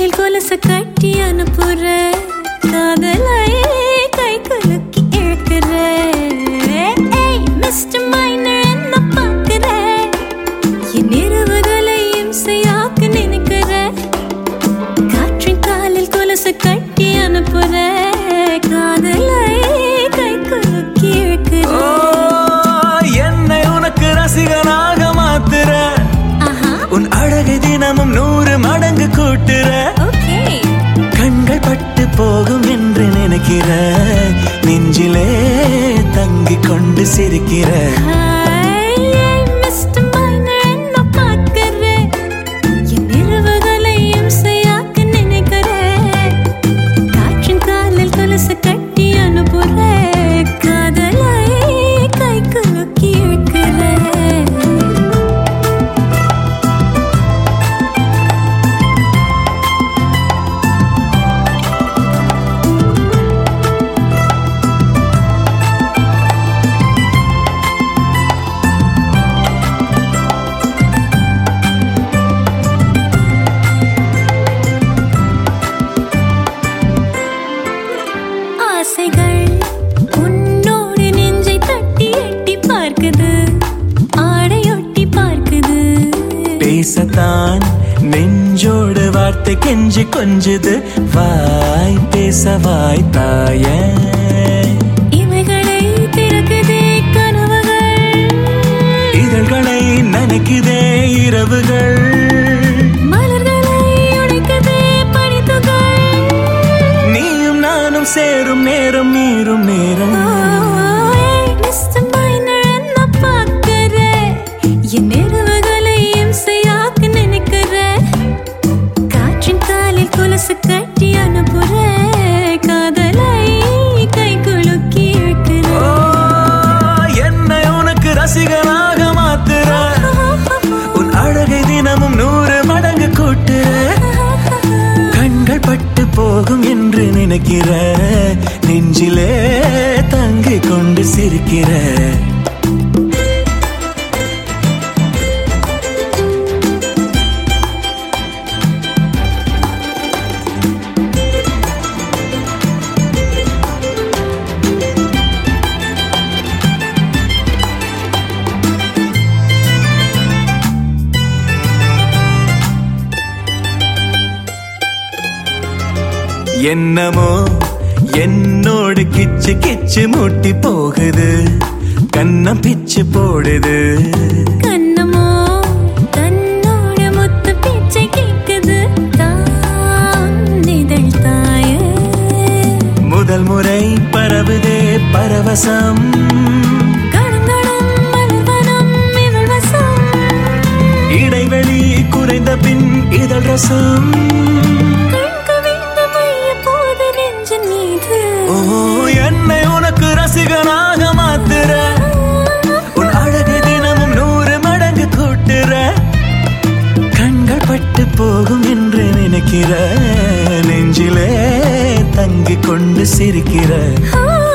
காலில் கொலுசு கட்டி அனுப்புற காதலை கை குலுக்கி இழுக்கிற ஏய் மிஸ்டர் மைனர் என்ன பார்க்கிற என் இரவுகளை இம்சையாக்க நினைக்கிற காற்றின் காலில் கொலுசு கட்டி அனுப்புற காதலை கை குலுக்கி இழுக்கிற ஓ, என்னை உனக்கு ரசிகனாக மாத்துற ஆஹா உன் அழகை தினமும் நூறு மடங்கு கூட்டுற ஓகே கண்கள் பட்டு போகும் என்று நினைக்கிற நெஞ்சிலே தங்கிக் கொண்டு சிரிக்கிற ஹாய் மிஸ்டர் மைனர் என்ன பார்க்கிற என் இரவுகளை இம்சையாக்க நினைக்கிற காற்றின் காலில் கொலுசு கட்டி அனுப்புற காதலை கை குலுக்கி இழுக்கிற ஆசைகள் உன்னோடு நெஞ்சை தட்டி எட்டி பார்க்குது ஆடையொட்டி பார்க்குது பேசத்தான் நெஞ்சோடு வார்த்தை கெஞ்சி கொஞ்சுது வாய் பேச வாய் தாய இவைகளை திறக்குதே கனவுகள் இதழ்களை நனைக்குதே இரவுகள் மலர்களை உடைக்குதே பனித்துகள் நீயும் நானும் சேரும் நேரம் நீரும் நேரம் ஓய், மிஸ்டர் மைனர் என்ன பார்க்கிற? என் இரவுகளை இம்சையாக்க நினைக்கிற? காற்றின் காலில் கொலுசு கட்டி அனுப்புற காதலை கை குலுக்கி இழுக்கிற ஓ, என்னை உனக்கு ரசிகனாக மாத்துற உன் அழகை தினமும் நூறு மடங்கு கூட்டுற கண்கள் பட்டு போகும் என்று நினைக்கிற நெஞ்சிலே தங்கிக் கொண்டு சிரிக்கிற என்னமோ என்னோடு கிச்சு கிச்சு மூட்டி போகுது கண்ணம் பிச்சு போடுது கண்ணமோ தன்னோட மொத்த பேச்சை கேட்குது தான் இதழ் தாய முதல் முறை பரவுதே பரவசம் கணங்கணம் மல்வனம் இவள் வசம் இடைவெளி குறைந்த பின் இதழ் ரசம் கண் கவிழ்ந்த மைய போது நெஞ்சின் மீது ஓ என்னை உனக்கு ரசிகனாக மாத்துற உன் அழகு தினமும் நூறு மடங்கு கூட்டுற கண்கள் பட்டு போகும் என்று நினைக்கிற நெஞ்சிலே தங்கிக் கொண்டு சிரிக்கிற ஆ